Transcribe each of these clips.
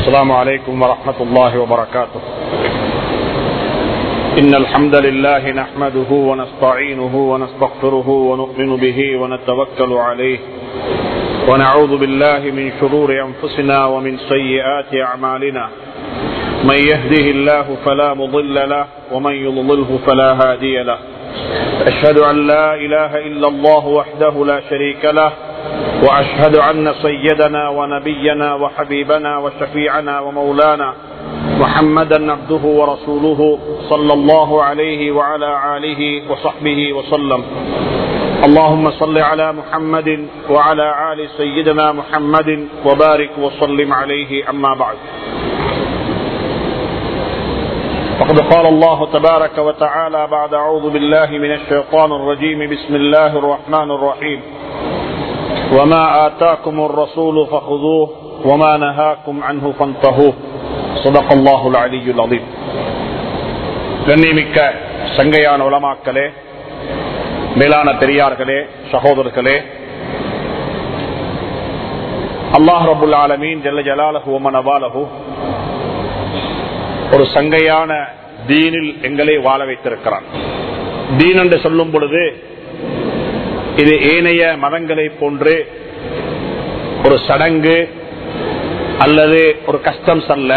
السلام عليكم ورحمة الله وبركاته إن الحمد لله نحمده ونستعينه ونستغفره ونؤمن به ونتوكل عليه ونعوذ بالله من شرور أنفسنا ومن سيئات أعمالنا من يهده الله فلا مضل له ومن يضلله فلا هادي له أشهد أن لا إله إلا الله وحده لا شريك له وأشهد أن سيدنا ونبينا وحبيبنا وشفيعنا ومولانا محمدا عبده ورسوله صلى الله عليه وعلى آله وصحبه وسلم اللهم صل على محمد وعلى آل سيدنا محمد وبارك وسلم عليه أما بعد وقد قال الله تبارك وتعالى بعد أعوذ بالله من الشيطان الرجيم بسم الله الرحمن الرحيم وما آتاكم الرسول فخذوه وما نهاكم عنه فانتهوه صدق الله العلي العظيم கண்ணியமிக்க சங்கையான உலமாக்களே மேலான பெரியார்களே சகோதரர்களே அல்லாஹ் ரபுல் ஆலமீன் ஜல்ல ஜலாலஹு ஒமனவாலஹு ஒரு சங்கையான தீனில் எங்களை வாழ வைத்திருக்கிறான் தீன் என்று சொல்லும் பொழுது இது ஏனைய மதங்களை போன்று ஒரு சடங்கு அல்லது ஒரு கஸ்டம்ஸ் அல்ல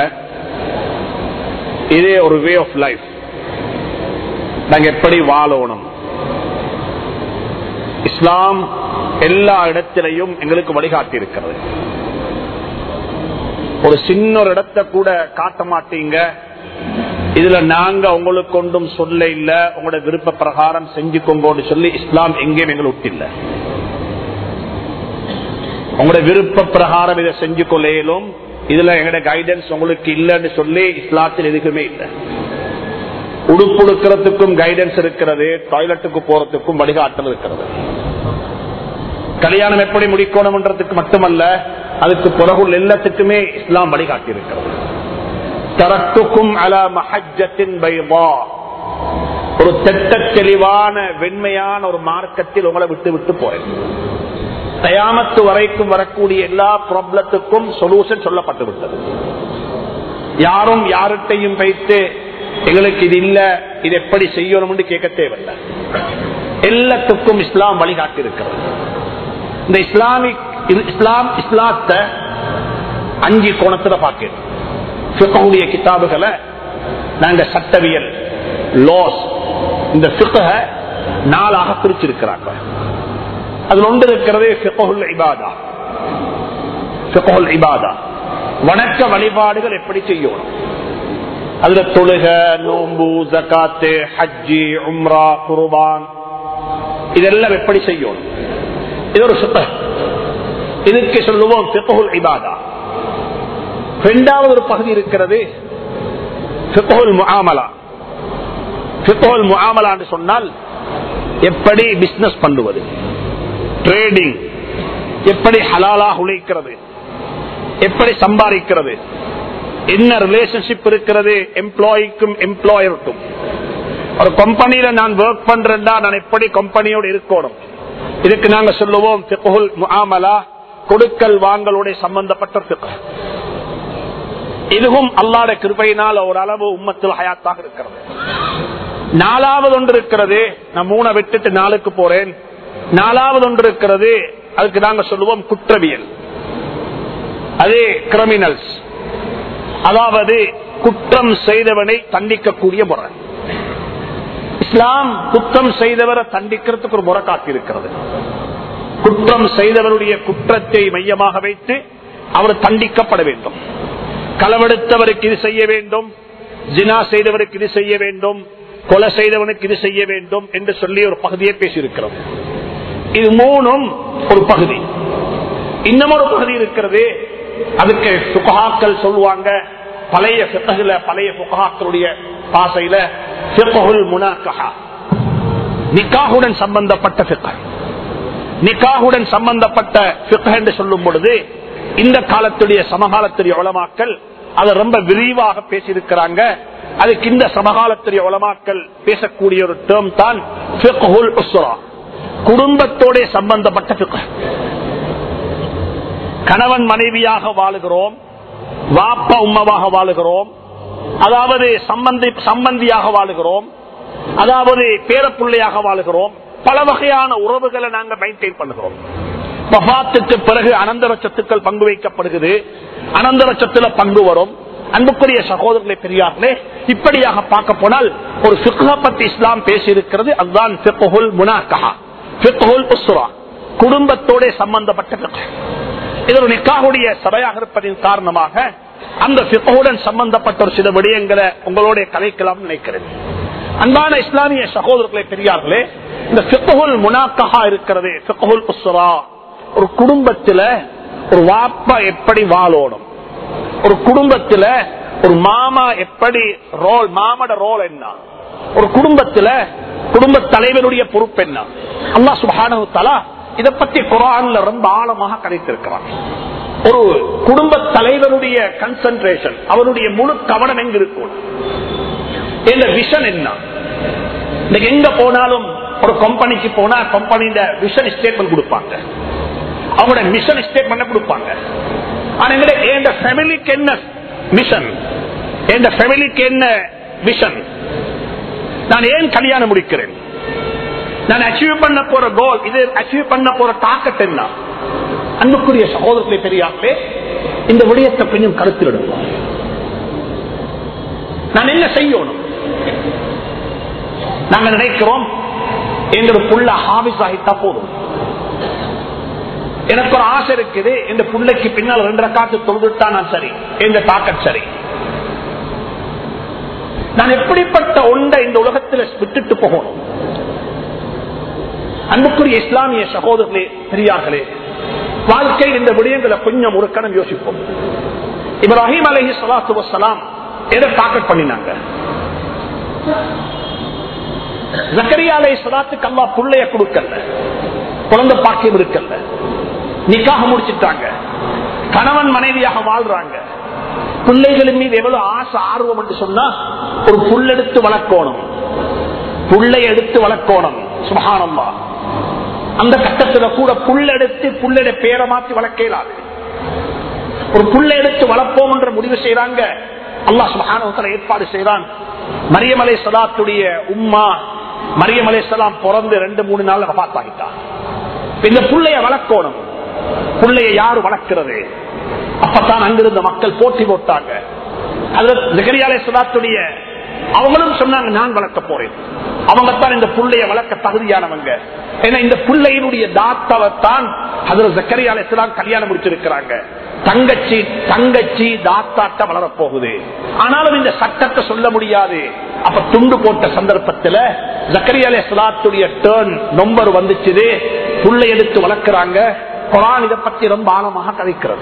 இது ஒரு வே ஆஃப் லைஃப் நாங்க எப்படி வாழணும் இஸ்லாம் எல்லா இடத்திலையும் எங்களுக்கு வழிகாட்டி இருக்கிறது ஒரு சின்ன ஒரு இடத்தை கூட காட்ட மாட்டீங்க இதுல நாங்க உங்களுக்கு ஒன்றும் சொல்ல இல்ல உங்களோட விருப்ப பிரகாரம் செஞ்சுக்கோங்கன்னு சொல்லி இஸ்லாம் எங்கேயும் எங்களை விட்டில்ல உங்களோட விருப்ப பிரகாரம் இதை செஞ்சு கொள்ளையிலும் இதுல எங்களோட கைடன்ஸ் உங்களுக்கு இல்லைன்னு சொல்லி இஸ்லாத்தில் எதுக்குமே இல்லை உடுப்புடுக்கிறதுக்கும் கைடன்ஸ் இருக்கிறது டாய்லெட்டுக்கு போறதுக்கும் வழிகாட்டல் இருக்கிறது கல்யாணம் எப்படி முடிக்கணும்ன்றதுக்கு மட்டுமல்ல அதுக்கு பிறகு எல்லாத்துக்குமே இஸ்லாம் வழிகாட்டி இருக்கிறது தரத்துக்கும் அல மஹஜத்தின் பைபா ஒரு திட்ட தெளிவான வெண்மையான ஒரு மார்க்கத்தில் உங்களை விட்டு விட்டு போறேன் தயாமத்து வரைக்கும் வரக்கூடிய எல்லா ப்ராப்ளத்துக்கும் சொல்யூஷன் சொல்லப்பட்டு விட்டது யாரும் யார்கிட்டையும் வைத்து எங்களுக்கு இது இல்ல இது எப்படி செய்யணும் கேட்க தேவையில்லை எல்லாத்துக்கும் இஸ்லாம் வழிகாட்டி இருக்கிறது இந்த இஸ்லாமிக் இஸ்லாம் இஸ்லாத்தை அஞ்சு கோணத்துல பார்க்கணும் பிகவுடைய கிதாபுகளை நாங்க சட்டவியல் லாஸ் இந்த பிக நாளாக பிரிச்சிருக்கிறாங்க அதுல ஒன்று இருக்கிறது பிகவுல் இபாதா பிகவுல் இபாதா வணக்க வழிபாடுகள் எப்படி செய்யணும் அதுல தொழுக நோம்பு ஜக்காத்து ஹஜ்ஜி உம்ரா குருபான் இதெல்லாம் எப்படி செய்யணும் இது ஒரு சுத்த இதுக்கு சொல்லுவோம் பிகவுல் இபாதா இரண்டாவது ஒரு பகுதி இருக்கிறது சொன்னால் எப்படி பிசினஸ் பண்ணுவது ட்ரேடிங் எப்படி ஹலாலாக உழைக்கிறது எப்படி சம்பாதிக்கிறது என்ன ரிலேஷன்ஷிப் இருக்கிறது எம்ப்ளாய்க்கும் எம்ப்ளாயருக்கும் ஒரு கம்பெனியில நான் ஒர்க் பண்றேன்டா நான் எப்படி கம்பெனியோடு இருக்கணும் இதுக்கு நாங்க சொல்லுவோம் கொடுக்கல் வாங்கலோட சம்பந்தப்பட்ட இதுவும் அல்லாட கிருபையினால் ஓரளவு உம்மத்தில் ஹயாத்தாக இருக்கிறது நாலாவது ஒன்று இருக்கிறது நான் மூணை விட்டுட்டு நாளுக்கு போறேன் நாலாவது ஒன்று இருக்கிறது அதுக்கு நாங்க சொல்லுவோம் குற்றவியல் அது கிரிமினல்ஸ் அதாவது குற்றம் செய்தவனை தண்டிக்கக்கூடிய முறை இஸ்லாம் குற்றம் செய்தவரை தண்டிக்கிறதுக்கு ஒரு முறை காத்திருக்கிறது குற்றம் செய்தவருடைய குற்றத்தை மையமாக வைத்து அவர் தண்டிக்கப்பட வேண்டும் களவெடுத்தவருக்கு இது செய்ய வேண்டும் ஜினா செய்தவருக்கு இது செய்ய வேண்டும் கொலை செய்தவனுக்கு இது செய்ய வேண்டும் என்று சொல்லி ஒரு பகுதியை பேசியிருக்கிறோம் இது மூணும் ஒரு பகுதி இன்னும் ஒரு பகுதி இருக்கிறது அதுக்கு சுகாக்கள் சொல்லுவாங்க பழைய சித்தகுல பழைய புகாக்களுடைய பாசையில சிப்பகுல் முனாக்கஹா நிக்காகுடன் சம்பந்தப்பட்ட சித்தம் நிக்காகுடன் சம்பந்தப்பட்ட சித்தம் என்று சொல்லும் பொழுது இந்த காலத்துடைய சமகாலத்துடைய உளமாக்கல் அதை ரொம்ப விரிவாக பேசியிருக்கிறாங்க அதுக்கு இந்த சமகாலத்துடைய உலமாக்கள் பேசக்கூடிய ஒரு டேர்ம் தான் குடும்பத்தோட சம்பந்தப்பட்ட fiqh. கணவன் மனைவியாக வாழுகிறோம் வாப்பா உம்மவாக வாழுகிறோம் அதாவது சம்பந்தி சம்பந்தியாக வாழுகிறோம் அதாவது பேரப்பிள்ளையாக வாழுகிறோம் பல வகையான உறவுகளை நாங்க மெயின்டைன் பண்ணுகிறோம் வபாத்துக்கு பிறகு அனந்தர சொத்துக்கள் பங்கு வைக்கப்படுகிறது அனந்தர சொத்துல பங்கு வரும் அன்புக்குரிய சகோதரர்களை பெரியார்களே இப்படியாக பார்க்க போனால் ஒரு சிக்க பத்தி இஸ்லாம் பேசி இருக்கிறது அதுதான் ஃபிக்ஹுல் முனாக்கஹா ஃபிக்ஹுல் உஸ்ரா குடும்பத்தோட சம்பந்தப்பட்ட fiqh. இது ஒரு நிக்காவுடைய சபையாக இருப்பதின் காரணமாக அந்த பிக்குடன் சம்பந்தப்பட்ட ஒரு சில விடயங்களை உங்களோட கலைக்கலாம் நினைக்கிறேன் அன்பான இஸ்லாமிய சகோதரர்களை பெரியார்களே இந்த பிக்குல் முனாக்கஹா இருக்கிறது பிக்குல் உஸ்ரா ஒரு குடும்பத்துல ஒரு வாப்பா எப்படி வாழணும் ஒரு குடும்பத்துல ஒரு மாமா எப்படி ரோல் மாமட ரோல் என்ன ஒரு குடும்பத்துல குடும்ப தலைவனுடைய பொறுப்பு என்ன அல்லா சுபானு தலா இதை பத்தி குரான்ல ரொம்ப ஆழமாக கணித்திருக்கிறான் ஒரு குடும்ப தலைவனுடைய கன்சன்ட்ரேஷன் அவனுடைய முழு கவனம் எங்க இருக்கும் இந்த விஷன் என்ன இன்னைக்கு எங்க போனாலும் ஒரு கம்பெனிக்கு போனா கம்பெனியோட விஷன் ஸ்டேட்மெண்ட் கொடுப்பாங்க அவங்களோட மிஷன் ஸ்டேட்மெண்ட் கொடுப்பாங்க ஆனா எங்கட என் ஃபேமிலிக்கு என்ன மிஷன் என் ஃபேமிலிக்கு என்ன விஷன் நான் ஏன் கல்யாணம் முடிக்கிறேன் நான் அச்சீவ் பண்ண போற கோல் இது அச்சீவ் பண்ண போற தாக்கத் என்ன அன்புக்குரிய சகோதரர்களை பெரியாப்பே இந்த விடயத்தை கொஞ்சம் கருத்தில் எடுப்போம் நான் என்ன செய்யணும் நாங்க நினைக்கிறோம் எங்களோட புள்ள ஹாபிஸ் ஆகிட்டா போதும் எனக்கு ஒரு ஆசை இருக்குது இந்த புள்ளைக்கு பின்னால் ரெண்டரை காத்து தொழுதுட்டா நான் சரி எங்க தாக்கத் சரி நான் எப்படிப்பட்ட ஒன்றை இந்த உலகத்தில் விட்டுட்டு போகணும் அன்புக்குரிய இஸ்லாமிய சகோதரர்களே பெரியார்களே வாழ்க்கையில் இந்த விடயங்களை கொஞ்சம் ஒரு கணம் யோசிப்போம் இப்ராஹிம் அலஹி சலாத்து வசலாம் எதை தாக்கட் பண்ணினாங்க ஜக்கரியா அலை சலாத்துக்கு அல்லா புள்ளைய கொடுக்கல குழந்தை பாக்கியம் இருக்கல்ல நிக்காக முடிச்சிட்டாங்க கணவன் மனைவியாக வாழ்றாங்க பிள்ளைகளின் மீது எவ்வளவு ஆசை ஆர்வம் என்று சொன்னா ஒரு புல்லெடுத்து வளர்க்கணும் புள்ளை எடுத்து வளர்க்கணும் சுபகானம்மா அந்த கட்டத்துல கூட புல்லெடுத்து புள்ளட பேரை மாற்றி வளர்க்க இயலாது ஒரு புள்ளை எடுத்து வளர்ப்போம் என்ற முடிவு செய்யறாங்க அல்லா சுபகான ஏற்பாடு செய்யறான் மரியமலை சலாத்துடைய உம்மா மரியமலை சலாம் பிறந்து ரெண்டு மூணு நாள் பார்த்தாகிட்டான் இந்த புள்ளைய வளர்க்கணும் புள்ளைய யாரு வளர்க்கிறது அப்பதான் அங்கிருந்த மக்கள் போட்டி போட்டாங்க அதுல சலாத்துடைய அவங்களும் சொன்னாங்க நான் வளர்க்க போறேன் அவங்க தான் இந்த புள்ளைய வளர்க்க தகுதியானவங்க ஏன்னா இந்த புள்ளையினுடைய தாத்தாவைத்தான் அதுல ஜக்கரியாலேசலாம் கல்யாணம் முடிச்சிருக்கிறாங்க தங்கச்சி தங்கச்சி தாத்தாட்ட வளரப்போகுது ஆனாலும் இந்த சட்டத்தை சொல்ல முடியாது அப்ப துண்டு போட்ட சந்தர்ப்பத்தில் ஜக்கரியாலே சலாத்துடைய டேர்ன் நம்பர் வந்துச்சு புள்ளை எடுத்து வளர்க்கிறாங்க குரான் இதை பத்தி ரொம்ப ஆழமாக கதைக்கிறது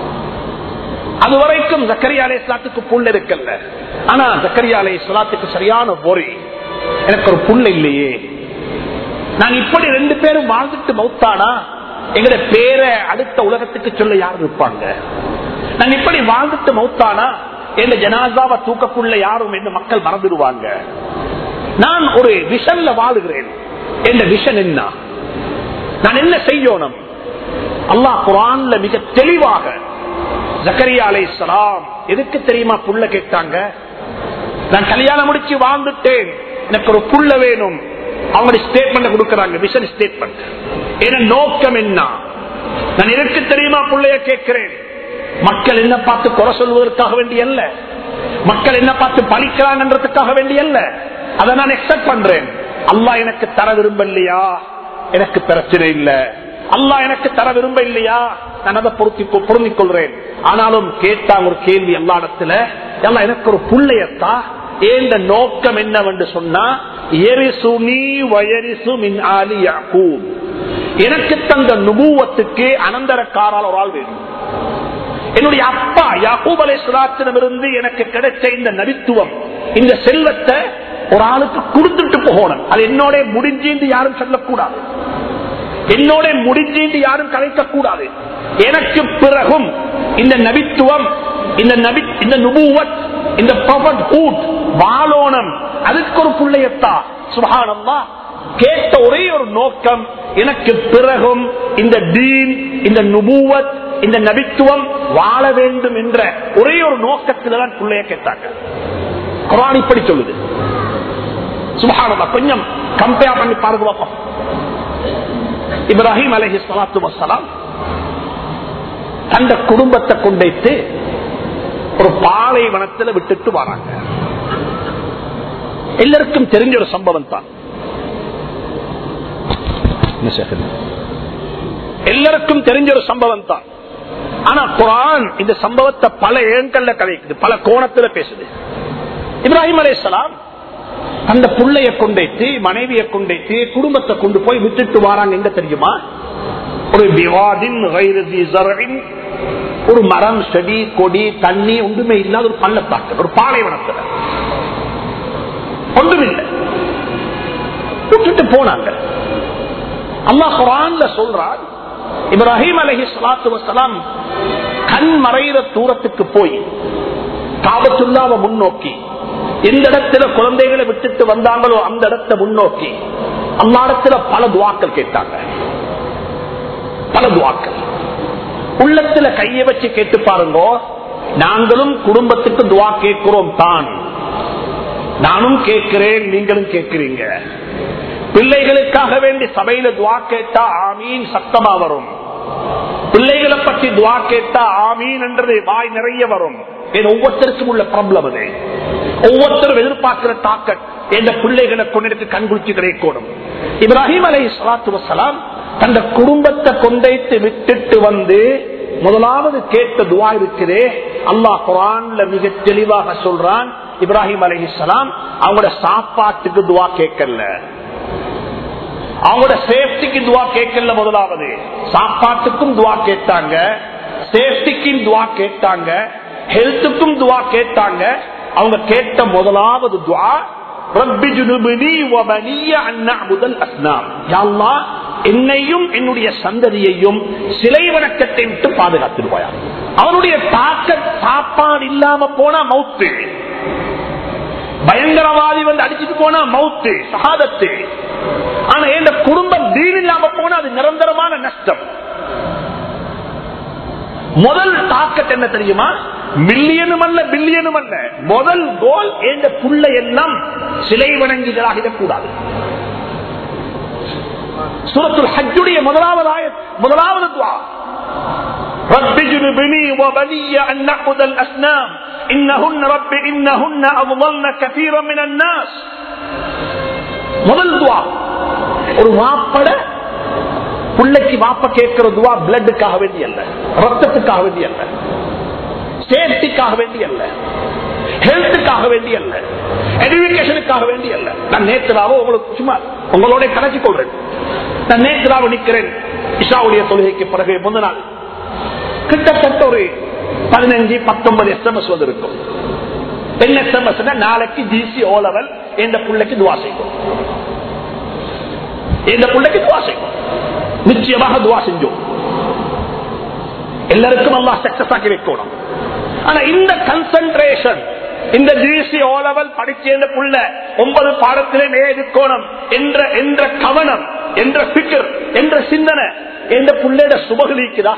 அது வரைக்கும் ஜக்கரியா அலை சலாத்துக்கு புல் இருக்கல்ல ஆனா ஜக்கரியா அலை சலாத்துக்கு சரியான பொறி எனக்கு ஒரு புல் இல்லையே நான் இப்படி ரெண்டு பேரும் வாழ்ந்துட்டு மௌத்தானா எங்கட பேரை அடுத்த உலகத்துக்கு சொல்ல யார் இருப்பாங்க நான் இப்படி வாழ்ந்துட்டு மௌத்தானா எங்க ஜனாசாவை தூக்கக்குள்ள யாரும் என்று மக்கள் மறந்துடுவாங்க நான் ஒரு விஷன்ல வாழுகிறேன் என்ற விஷன் என்ன நான் என்ன செய்யணும் அல்லாஹ் குரான்ல மிக தெளிவாக ஜக்கரியா அலை சலாம் எதுக்கு தெரியுமா புள்ள கேட்டாங்க நான் கல்யாணம் முடிச்சு வாழ்ந்துட்டேன் எனக்கு ஒரு புள்ள வேணும் அவங்க ஸ்டேட்மெண்ட் கொடுக்கறாங்க விஷன் ஸ்டேட்மெண்ட் என நோக்கம் என்ன நான் எதுக்கு தெரியுமா புள்ளைய கேட்கிறேன் மக்கள் என்ன பார்த்து குறை சொல்வதற்காக வேண்டிய அல்ல மக்கள் என்ன பார்த்து பழிக்கிறாங்கன்றதுக்காக வேண்டிய அல்ல அதை நான் எக்ஸப்ட் பண்றேன் அல்லா எனக்கு தர விரும்பலையா எனக்கு பிரச்சனை இல்லை அல்லா எனக்கு தர விரும்ப இல்லையா நான் அதை பொருத்தி பொருந்திக் கொள்றேன் ஆனாலும் கேட்டாங்க ஒரு கேள்வி எல்லா இடத்துல எல்லாம் எனக்கு ஒரு புள்ளையத்தா ஏந்த நோக்கம் என்னவென்று சொன்னா எரிசுமி வயரிசு மின் ஆலி யாக்கூப் எனக்கு தந்த நுபுவத்துக்கு அனந்தரக்காரால் ஒரு ஆள் வேணும் என்னுடைய அப்பா யாக்கூப் அலை சுலாத்திடமிருந்து எனக்கு கிடைச்ச இந்த நபித்துவம் இந்த செல்வத்தை ஒரு ஆளுக்கு கொடுத்துட்டு போகணும் அது என்னோட முடிஞ்சு யாரும் சொல்லக்கூடாது என்னோட முடிஞ்சு யாரும் கலைக்க கூடாது எனக்கு பிறகும் இந்த நபித்துவம் இந்த நபி இந்த நுபுவத் இந்த வாழோனம் அதுக்கு ஒரு பிள்ளையத்தா சுகானம்மா கேட்ட ஒரே ஒரு நோக்கம் எனக்கு பிறகும் இந்த தீன் இந்த நுபுவத் இந்த நபித்துவம் வாழ வேண்டும் என்ற ஒரே ஒரு நோக்கத்தில் தான் பிள்ளைய கேட்டாங்க குரான் இப்படி சொல்லுது சுபஹானல்லா கொஞ்சம் கம்பேர் பண்ணி பாருங்க பார்ப்போம் இப்ராஹிம் அலஹி சலாத்து வசலாம் தந்த குடும்பத்தை கொண்டைத்து ஒரு பாலைவனத்தில் விட்டுட்டு வராங்க எல்லாருக்கும் தெரிஞ்ச ஒரு சம்பவம் தான் என்ன சேகர்? எல்லாருக்கும் தெரிஞ்ச ஒரு சம்பவம் தான் ஆனா குரான் இந்த சம்பவத்தை பல இடங்கள்ல கதைக்குது பல கோணத்துல பேசுது இப்ராஹிம் அலைசலாம் அந்த புள்ளைய கொண்டைத்து மனைவியை கொண்டைத்து குடும்பத்தை கொண்டு போய் விட்டுட்டு வராங்க எங்க தெரியுமா ஒரு விவாதின் கைரதி ஜரவின் ஒரு மரம் செடி கொடி தண்ணி ஒன்றுமே இல்லாத ஒரு பள்ளத்தாக்கு ஒரு பாலைவனத்துல ஒன்றுமில்லை விட்டுட்டு போனாங்க அல்லாஹ் குரான்ல சொல்றான் இப்ராஹிம் அலஹி சலாத்து வசலாம் கண் மறைகிற தூரத்துக்கு போய் காபத்துள்ளாவ முன்னோக்கி எந்த இடத்துல குழந்தைகளை விட்டுட்டு வந்தாங்களோ அந்த இடத்தை முன்னோக்கி அந்த இடத்துல பல துவாக்கள் கேட்டாங்க பல துவாக்கள் உள்ளத்துல கையை வச்சு கேட்டு பாருங்க நாங்களும் குடும்பத்துக்கு துவா கேட்கிறோம் தான் நானும் கேட்கிறேன் நீங்களும் கேட்கிறீங்க பிள்ளைகளுக்காக வேண்டி சபையில துவா கேட்டா ஆமீன் சத்தமா வரும் பிள்ளைகளை பற்றி துவா கேட்டா ஆமீன் என்றது வாய் நிறைய வரும் என் ஒவ்வொருத்தருக்கும் உள்ள ப்ராப்ளம் அது ஒவ்வொருத்தரும் எதிர்பார்க்கிற தாக்கட் எந்த பிள்ளைகளை கொண்டெடுத்து கண்குளிச்சு கிடைக்கணும் இப்ராஹிம் அலை சலாத்து வசலாம் தந்த குடும்பத்தை கொண்டைத்து விட்டுட்டு வந்து முதலாவது கேட்ட துவா இருக்குதே அல்லாஹ் குரான்ல மிக தெளிவாக சொல்றான் இப்ராஹிம் அலிஹலாம் அவங்களோட சாப்பாட்டுக்கு துவா கேட்கல அவங்களோட சேஃப்டிக்கு துவா கேட்கல முதலாவது சாப்பாட்டுக்கும் துவா கேட்டாங்க சேஃப்டிக்கும் துவா கேட்டாங்க ஹெல்த்துக்கும் துவா கேட்டாங்க அவங்க கேட்ட முதலாவது துவா ரப்பி ஜுனுபினி வபனிய அண்ணா முதல் அஸ்னாம் யாழ்லா என்னையும் என்னுடைய சந்ததியையும் சிலை வணக்கத்தை விட்டு பாதுகாத்துடுவாயா அவனுடைய தாக்க சாப்பாடு இல்லாம போனா மவுத்து பயங்கரவாதி வந்து அடிச்சுட்டு போனா மவுத்து சகாதத்து ஆனா எந்த குடும்பம் தீன் இல்லாம போனா அது நிரந்தரமான நஷ்டம் முதல் தாக்கத்து என்ன தெரியுமா மில்லியனும் அல்ல பில்லியனும் அல்ல முதல் கோல் எந்த புள்ள எல்லாம் சிலை வணங்குதலாகிடக் கூடாது சூரத்துல் ஹஜ்ஜுடைய முதலாவது ஆய முதலாவது துவா رب جنبني وبني أن نعبد الأصنام إنهن رب إنهن أضللن كثيرا من الناس முதல் துவா ஒரு மாப்பட பிள்ளைக்கு வாப்ப கேட்கிற துவா பிளட்டுக்காக வேண்டி அல்ல ரத்தத்துக்காக வேண்டி அல்ல சேஃப்டிக்காக வேண்டி அல்ல ஹெல்த்துக்காக வேண்டி அல்ல எஜுகேஷனுக்காக வேண்டி அல்ல நான் நேற்றாவோ உங்களுக்கு சும்மா உங்களோட கணக்கு கொள்றேன் நான் நேற்றாவோ நிற்கிறேன் இஷாவுடைய தொழுகைக்கு பிறகு முந்த நாள் கிட்டத்தட்ட ஒரு பதினஞ்சு பத்தொன்பது எஸ்எம்எஸ் வந்திருக்கும் என்ன எஸ்எம்எஸ் நாளைக்கு ஜிசி ஓ லெவல் எந்த பிள்ளைக்கு துவா செய்யும் எந்த பிள்ளைக்கு துவா செய்யும் நிச்சயமாக துவா செஞ்சோம் எல்லாருக்கும் நல்லா சக்சஸ் ஆக்கி வைக்கணும் ஆனா இந்த கன்சன்ட்ரேஷன் இந்த ஜிசி ஓ லெவல் படிச்ச புள்ள ஒன்பது பாடத்திலே மேற்கோணம் என்ற என்ற கவனம் என்ற பிக்கர் என்ற சிந்தனை எந்த புள்ளையோட சுபகுலிக்குதா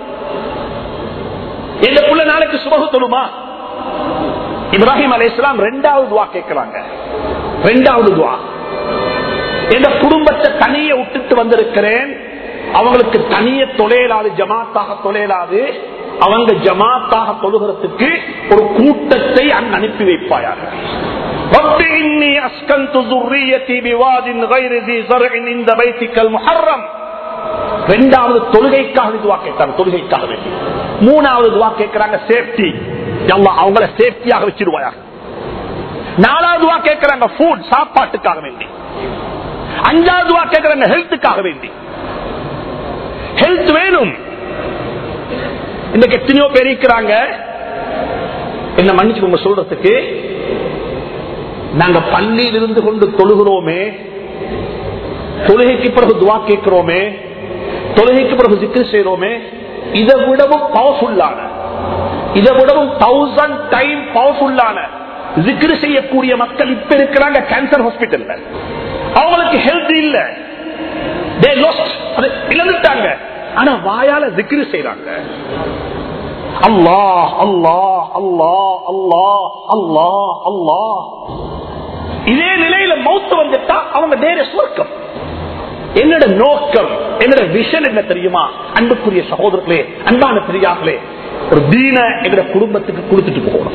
எந்த புள்ள நாளைக்கு சுபகு தொழுமா இப்ராஹிம் அலி இஸ்லாம் ரெண்டாவது துவா கேட்கிறாங்க ரெண்டாவது துவா எந்த குடும்பத்தை தனிய விட்டுட்டு வந்திருக்கிறேன் அவங்களுக்கு தனிய தொலைலாது ஜமாத்தாக தொலைலாது அவங்க ஜமாத்தாக தொழுகிறதுக்கு ஒரு கூட்டத்தை அங்கு அனுப்பி வைப்பாயாக رب إني أسكنت ذريتي بواد غير ذي زرع عند بيتك المحرم ரெண்டாவது தொழுகைக்காக துவா கேட்டாங்க தொழுகைக்காக வேண்டி மூணாவது துவா கேட்கிறாங்க சேஃப்டி அவங்கள சேஃப்டியாக வச்சிருவாயா நாலாவது துவா கேட்கிறாங்க ஃபுட் சாப்பாட்டுக்காக வேண்டி அஞ்சாவது துவா கேட்கிறாங்க ஹெல்த்துக்காக வேண்டி ஹெல்த் வேணும் இன்னைக்கு எத்தனையோ பேர் இருக்கிறாங்க என்ன மன்னிச்சுக்கோங்க சொல்றதுக்கு நாங்க பள்ளியில் இருந்து கொண்டு தொழுகிறோமே தொழுகைக்கு பிறகு துவா கேட்கிறோமே தொழுகைக்கு பிறகு சிக்கல் செய்யறோமே இதை விடவும் பவர்ஃபுல்லான இதை விடவும் தௌசண்ட் டைம் பவர்ஃபுல்லான ஜிக்ரு செய்யக்கூடிய மக்கள் இப்ப இருக்கிறாங்க கேன்சர் ஹாஸ்பிட்டல்ல அவங்களுக்கு ஹெல்த் இல்ல இழந்துட்டாங்க ஆனா வாயால திக்ரு செய்யறாங்க அல்லாஹ் அல்லாஹ் அல்லாஹ் அல்லாஹ் அல்லாஹ் அல்லாஹ் இதே நிலையில மௌத்து வந்துட்டா அவங்க நேர சுவர்க்கம் என்னோட நோக்கம் என்னோட விஷன் என்ன தெரியுமா அன்புக்குரிய சகோதரர்களே அன்பான பெரியார்களே ஒரு தீன எங்க குடும்பத்துக்கு கொடுத்துட்டு போகணும்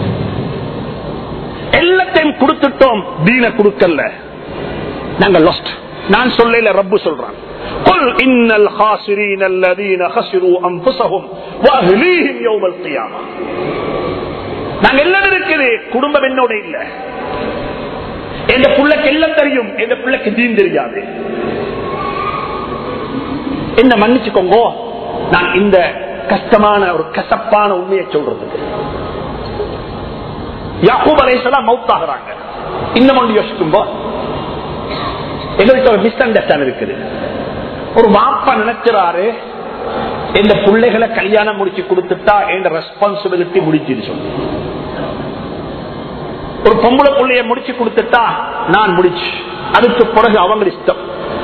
எல்லாத்தையும் கொடுத்துட்டோம் தீன கொடுக்கல நாங்க lost. நான் சொல்லல ரப்பு சொல்றான் قل ان الخاسرين الذين خسروا انفسهم واهليهم يوم القيامه நாங்க எல்லாம் இருக்குது குடும்பம் என்னோட இல்ல எந்த பிள்ளைக்கு எல்லாம் தெரியும் எந்த பிள்ளைக்கு தீன் தெரியாது என்ன மன்னிச்சுக்கோங்க நான் இந்த கஷ்டமான ஒரு கசப்பான உண்மையை சொல்றதுக்கு யாக்கூப் அலைசலாம் மவுத் ஆகிறாங்க இன்னும் ஒன்று யோசிக்கும்போ எங்களுக்கு ஒரு மிஸ் அண்டர்ஸ்டாண்ட் இருக்குது ஒரு மாப்பா நினைக்கிறாரு இந்த பிள்ளைகளை கல்யாணம் முடிச்சு கொடுத்துட்டா என் ரெஸ்பான்சிபிலிட்டி முடிச்சுன்னு சொல்லி ஒரு பொம்பளை பிள்ளைய முடிச்சு கொடுத்துட்டா நான் முடிச்சு அதுக்கு பிறகு அவங்க இஷ்டம்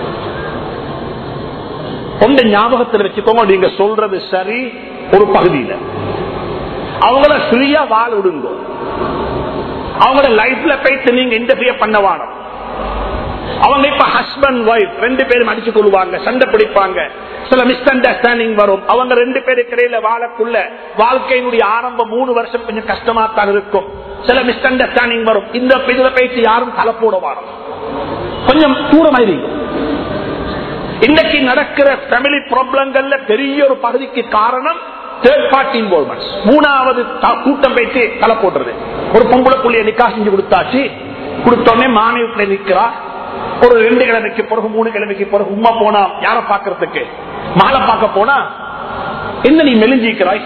உங்க ஞாபகத்தில் வச்சுக்கோங்க நீங்க சொல்றது சரி ஒரு பகுதியில அவங்கள ஃப்ரீயா வாழ விடுங்க அவங்களோட லைஃப்ல போயிட்டு நீங்க இன்டர்ஃபியர் பண்ண வாடம் அவங்க இப்ப ஹஸ்பண்ட் ஒய்ஃப் ரெண்டு பேரும் அடிச்சு கொள்வாங்க சண்டை பிடிப்பாங்க சில மிஸ் அண்டர்ஸ்டாண்டிங் வரும் அவங்க ரெண்டு பேருக்கு இடையில வாழக்குள்ள வாழ்க்கையினுடைய ஆரம்பம் மூணு வருஷம் கொஞ்சம் கஷ்டமா தான் இருக்கும் சில மிஸ் அண்டர்ஸ்டாண்டிங் வரும் இந்த இதுல போயிட்டு யாரும் தலை போட வாரம் கொஞ்சம் தூரமாயிருங்க இன்னைக்கு நடக்கிற ஃபேமிலி ப்ராப்ளங்கள்ல பெரிய ஒரு பகுதிக்கு காரணம் தேர்ட் பார்ட்டி இன்வால்மெண்ட் மூணாவது த- கூட்டம் போயிட்டு தலை போடுறது ஒரு பொம்பளை புள்ளிய நிக்கா செஞ்சு கொடுத்தாச்சு கொடுத்தோடனே மாநிலத்துல நிக்கிறா ஒரு ரெண்டு கிழமைக்கு பிறகு மூணு கிழமைக்கு பிறகு உமா போனா யார பாக்குறதுக்கு மாலை பார்க்க போனா என்ன நீ மெலிஞ்சிக்கிறாய்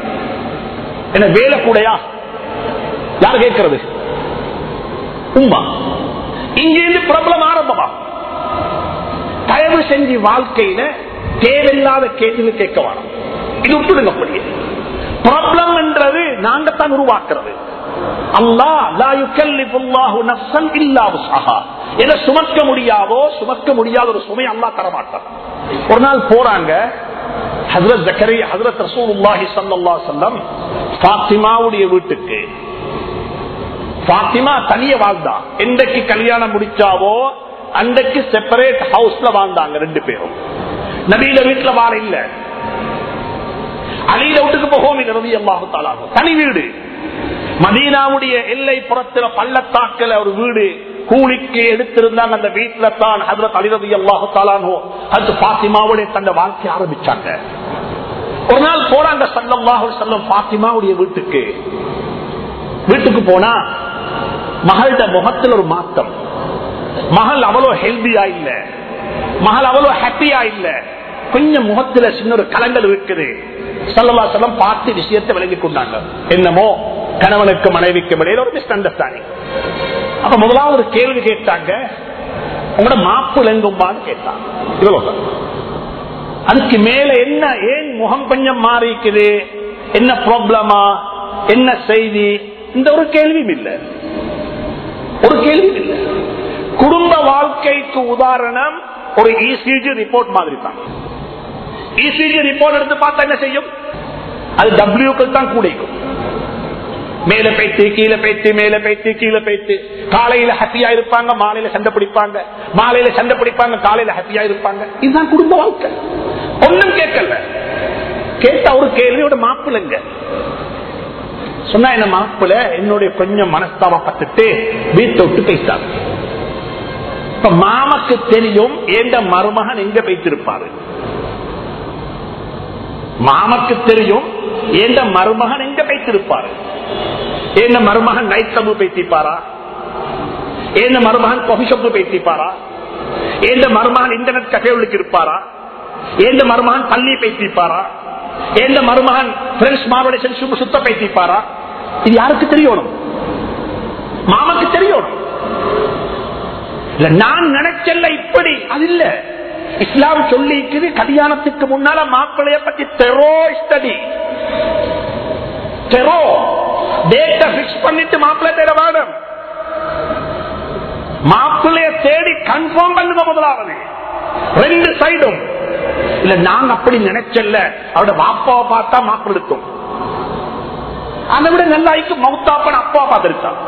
என்ன வேலை கூடையா யார் கேட்கறது உமா இங்கிருந்து பிரபலம் ஆரம்பமா தயவு செஞ்சு வாழ்க்கையில தேவையில்லாத கேள்வி கேட்க வேணும் இது விட்டுடுங்க அப்படியே ப்ராப்ளம் என்றது நாங்க தான் உருவாக்குறது அல்லாஹ் லா யுகல்லிஃபுல்லாஹு நஃப்ஸன் இல்லா வுஸ்அஹா எதை சுமக்க முடியாதோ சுமக்க முடியாத ஒரு சுமை அல்லாஹ் தர மாட்டான் ஒரு நாள் போறாங்க ஹஜ்ரத் ஜக்கரி ஹஜ்ரத் ரசூலுல்லாஹி ஸல்லல்லாஹு அலைஹி வஸல்லம் ஃபாத்திமாவுடைய வீட்டுக்கு பாத்திமா தனிய வாழ்ந்தா என்றைக்கு கல்யாணம் முடிச்சாவோ அன்றைக்கு செப்பரேட் ஹவுஸ்ல வாழ்ந்தாங்க ரெண்டு பேரும் நபீல வீட்டுல வாழ இல்ல அலியில வீட்டுக்கு போகும் ரவி அல்லாஹு தாலாகும் தனி வீடு மதீனாவுடைய எல்லை புறத்துல பள்ளத்தாக்கல ஒரு வீடு கூலிக்கு எடுத்திருந்தாங்க அந்த வீட்டுல தான் ஹசரத் அலிரதி அல்லாஹு தாலானோ அது பாத்திமாவுடைய தந்த வாழ்க்கை ஆரம்பிச்சாங்க ஒரு நாள் போறாங்க சல்லாஹு செல்லம் பாத்திமாவுடைய வீட்டுக்கு வீட்டுக்கு போனா மகளோட முகத்தில் ஒரு மாற்றம் மகள் அவ்வளவு ஹெல்தியா இல்ல மகள் அவ்வளவு ஹாப்பியா இல்ல கொஞ்சம் முகத்துல சின்ன ஒரு கலங்கள் இருக்குது சல்லா செல்லம் பார்த்து விஷயத்தை விளங்கி கொண்டாங்க என்னமோ கணவனுக்கு மனைவிக்கு இடையில ஒரு மிஸ் அண்டர்ஸ்டாண்டிங் அப்ப முதலாவது ஒரு கேள்வி கேட்டாங்க உங்களோட மாப்பிள் எங்கும்பான்னு கேட்டாங்க இவ்வளவு அதுக்கு மேல என்ன ஏன் முகம் கொஞ்சம் மாறிக்குது என்ன ப்ராப்ளமா என்ன செய்தி இந்த ஒரு கேள்வியும் இல்லை ஒரு கேள்வி இல்லை குடும்ப வாழ்க்கைக்கு உதாரணம் ஒரு இசிஜி ரிப்போர்ட் மாதிரி தான் இசிஜி ரிப்போர்ட் எடுத்து பார்த்தா என்ன செய்யும் அது டபிள்யூக்கள் தான் கூடைக்கும் மேல பேத்து கீழே பேத்து மேல பேத்து கீழே பேத்து காலையில ஹாப்பியா இருப்பாங்க மாலையில சண்டை பிடிப்பாங்க மாலையில சண்டை பிடிப்பாங்க காலையில ஹாப்பியா இருப்பாங்க இதுதான் குடும்ப வாழ்க்கை ஒண்ணும் கேட்கல கேட்ட ஒரு கேள்வியோட மாப்பிள்ளைங்க சொன்னா என்ன மாப்பிள்ள என்னுடைய கொஞ்சம் மனஸ்தாபப்பட்டுட்டு வீட்டை விட்டு பேசிட்டாங்க இப்ப மாமக்கு தெரியும் எந்த மருமகன் எங்க வைத்திருப்பாரு மாமக்கு தெரியும் எந்த மருமகன் எங்க வைத்திருப்பாரு என்ன மருமகன் நைட் கிளம்பு பேசிப்பாரா என்ன மருமகன் காஃபி ஷாப்பு பேசிப்பாரா எந்த மருமகன் இன்டர்நெட் கஃபேவுக்கு இருப்பாரா எந்த மருமகன் பள்ளி பேசிப்பாரா எந்த மருமகன் பிரெண்ட்ஸ் மாரோட சென்று சுத்த பேசிப்பாரா இது யாருக்கு தெரியணும் மாமக்கு தெரியணும் இல்ல நான் நினைச்சல இப்படி அது இல்ல இஸ்லாம் சொல்லிக்குது கல்யாணத்துக்கு முன்னால மாப்பிள்ளைய பத்தி thorough study thorough data fix பண்ணிட்டு மாப்பிள்ளை தேட வேணும் மாப்பிள்ளைய தேடி கன்ஃபார்ம் பண்ணுங்க முதலாவது ரெண்டு சைடும் இல்ல நாங்க அப்படி நினைச்சல அவரோட பாப்பாவை பார்த்தா மாப்பிள்ள எடுத்தோம் அதை விட நல்லாய்க்கு மௌத்தாப்பன் அப்பாவை பார்த்திருக்கான்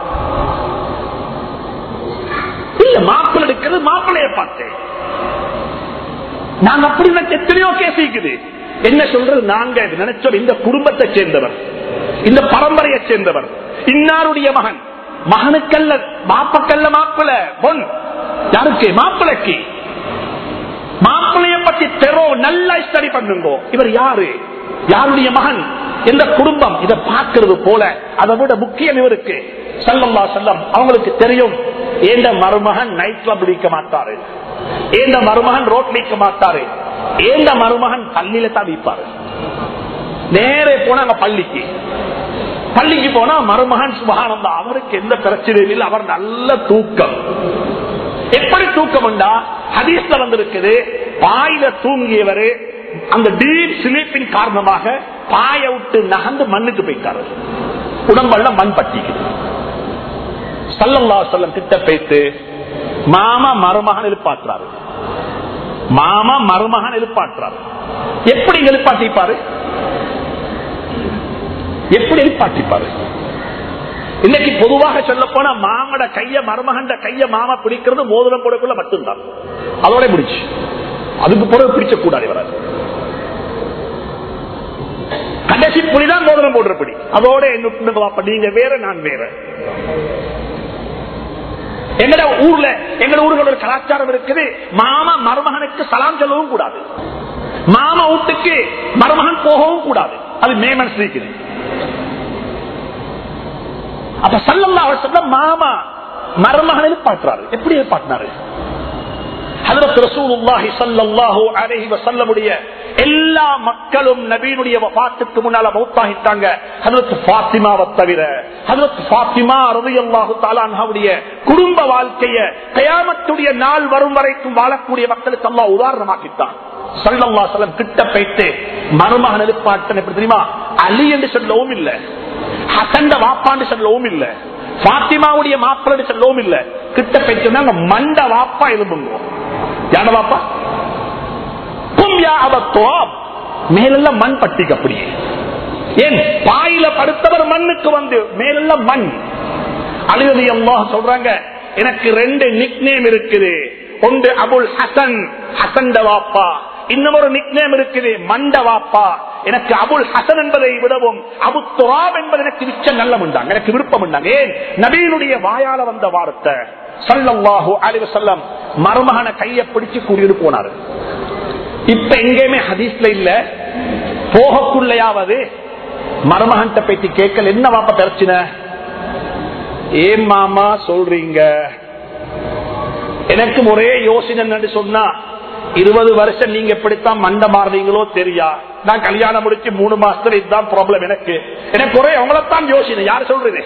இல்ல மாப்பிள்ள எடுக்கிறது மாப்பிள்ளைய பார்த்தேன் நாங்க அப்படி நினைச்ச எத்தனையோ கேஸ் இருக்குது என்ன சொல்றது நாங்க நினைச்சோம் இந்த குடும்பத்தை சேர்ந்தவர் இந்த பரம்பரையை சேர்ந்தவர் இன்னாருடைய மகன் மகனுக்கல்ல மாப்பக்கல்ல மாப்பிள பொன் யாருக்கு மாப்பிளைக்கு மாப்பிளைய பத்தி தெரோ நல்லா ஸ்டடி பண்ணுங்க இவர் யாரு யாருடைய மகன் எந்த குடும்பம் இதை பார்க்கிறது போல அதை விட முக்கியம் இவருக்கு சல்லல்லா செல்லம் அவங்களுக்கு தெரியும் ஏந்த மருமகன் நைட் கிளப் பிடிக்க மாட்டாரு ஏந்த மருமகன் ரோட் நிற்க மாட்டாரு ஏந்த மருமகன் பள்ளியில தான் விற்பாரு நேரே போனாங்க பள்ளிக்கு பள்ளிக்கு போனா மருமகன் சுபகானந்தா அவருக்கு எந்த பிரச்சனையும் இல்லை அவர் நல்ல தூக்கம் எப்படி தூக்கம் உண்டா ஹதீஸ்ல வந்திருக்குது பாயில தூங்கியவர் அந்த டீப் ஸ்லீப்பின் காரணமாக பாய விட்டு நகர்ந்து மண்ணுக்கு போயிட்டாரு உடம்பெல்லாம் மண் பட்டிக்குது சல்லல்லா சொல்லம் கிட்ட பேத்து மாமா மருமகன் எழுப்பாட்டுறாரு மாமா மருமகன் எழுப்பாட்டுறாரு எப்படி எழுப்பாட்டிப்பாரு எப்படி எழுப்பாட்டிப்பாரு இன்னைக்கு பொதுவாக சொல்ல போனா மாமட கைய மருமகண்ட கைய மாமா பிடிக்கிறது மோதிரம் போடக்குள்ள மட்டும்தான் அதோட முடிச்சு அதுக்கு பிறகு பிடிச்ச கூடாது வராது கடைசி புலிதான் மோதிரம் போடுறபடி அதோட என்ன நீங்க வேற நான் வேற எங்கட ஊர்ல எங்க ஊர்களோட ஒரு கலாச்சாரம் இருக்குது மாமா மருமகனுக்கு சலாம் சொல்லவும் கூடாது மாமா வீட்டுக்கு மருமகன் போகவும் கூடாது அது மேமன்ஸ் இருக்குது அப்ப சல்லல்லா அவர் சொல்ல மாமா மருமகனை பாட்டுறாரு எப்படி பாட்டினாரு எல்லா மக்களும் நபீனுடைய பாட்டுக்கு முன்னால மௌத்தாகிட்டாங்க பாத்திமாவை தவிர பாத்திமா ரவியல்லாஹு தாலான்ஹாவுடைய குடும்ப வாழ்க்கைய கயாமத்துடைய நாள் வரும் வரைக்கும் வாழக்கூடிய மக்களுக்கு அல்லா உதாரணமாக்கித்தான் சல்லல்லா சலம் கிட்ட போயிட்டு மருமகன் எழுப்பாட்டன் எப்படி தெரியுமா அலி என்று சொல்லவும் இல்லை ஹசண்ட வாப்பாண்டு சொல்லவும் இல்லை பாத்திமாவுடைய மாப்பிள்ளை சொல்லவும் இல்லை கிட்ட போயிட்டு மண்ட வாப்பா எலும்புங்க யார வாப்பா மேலெல்லாம் மண் பட்டிக்கு அப்படியே ஏன் பாயில படுத்தவர் மண்ணுக்கு வந்து மேலெல்லாம் மண் அழுகதி அம்மா சொல்றாங்க எனக்கு ரெண்டு நிக் நேம் இருக்குது ஒன்று அபுல் ஹசன் ஹசண்ட வாப்பா இன்னும் ஒரு நிக் நேம் இருக்குது மண்ட வாப்பா எனக்கு அபுல் ஹசன் என்பதை விடவும் அபு துராப் என்பது எனக்கு மிச்சம் நல்ல உண்டாங்க எனக்கு விருப்பம் உண்டாங்க ஏன் நபீனுடைய வாயால வந்த வார்த்தை சல்லாஹூ அலிவ செல்லம் மருமகனை கைய பிடிச்சு கூட்டிட்டு போனாரு இப்ப எங்கேயுமே ஹதீஸ்ல இல்ல போகக்குள்ளையாவது மருமகன் பத்தி கேட்கல என்ன வாப்ப பிரச்சனை ஏன் மாமா சொல்றீங்க எனக்கு ஒரே யோசனை சொன்னா இருபது வருஷம் நீங்க எப்படித்தான் மண்ட மாறுறீங்களோ தெரியா நான் கல்யாணம் முடிச்சு மூணு மாசத்துல இதுதான் ப்ராப்ளம் எனக்கு எனக்கு ஒரே அவங்களத்தான் யோசனை யார் சொல்றது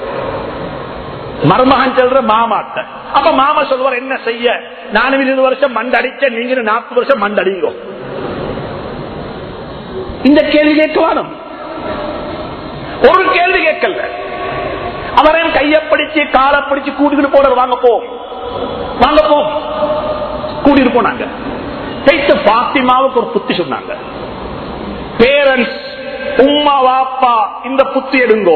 மருமகன் சொல்ற மாமாட்ட அப்ப மாமா சொல்வார் என்ன செய்ய நானும் இருபது வருஷம் மண்ட அடிச்ச நீங்க நாற்பது வருஷம் மண்ட அடிங்க இந்த கேள்வி கேட்கவானும் ஒரு கேள்வி கேட்கல அவரையும் கைய பிடிச்சு காலை பிடிச்சு கூட்டிட்டு போற வாங்க போ வாங்க போ கூட்டிட்டு போனாங்க கைத்து பாத்திமாவுக்கு ஒரு புத்தி சொன்னாங்க பேரண்ட்ஸ் உம்மா வாப்பா இந்த புத்தி எடுங்கோ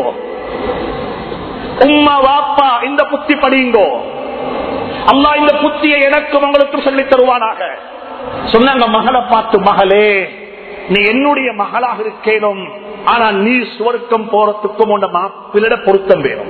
உம்மா வாப்பா இந்த புத்தி படியுங்கோ அல்லா இந்த புத்தியை எனக்கும் உங்களுக்கும் சொல்லி தருவானாக சொன்னாங்க மகளை பார்த்து மகளே நீ என்னுடைய மகளாக இருக்கேனும் ஆனா நீ சுவர்க்கம் போறதுக்கும் உன்ன மாப்பிளிட பொருத்தம் வேணும்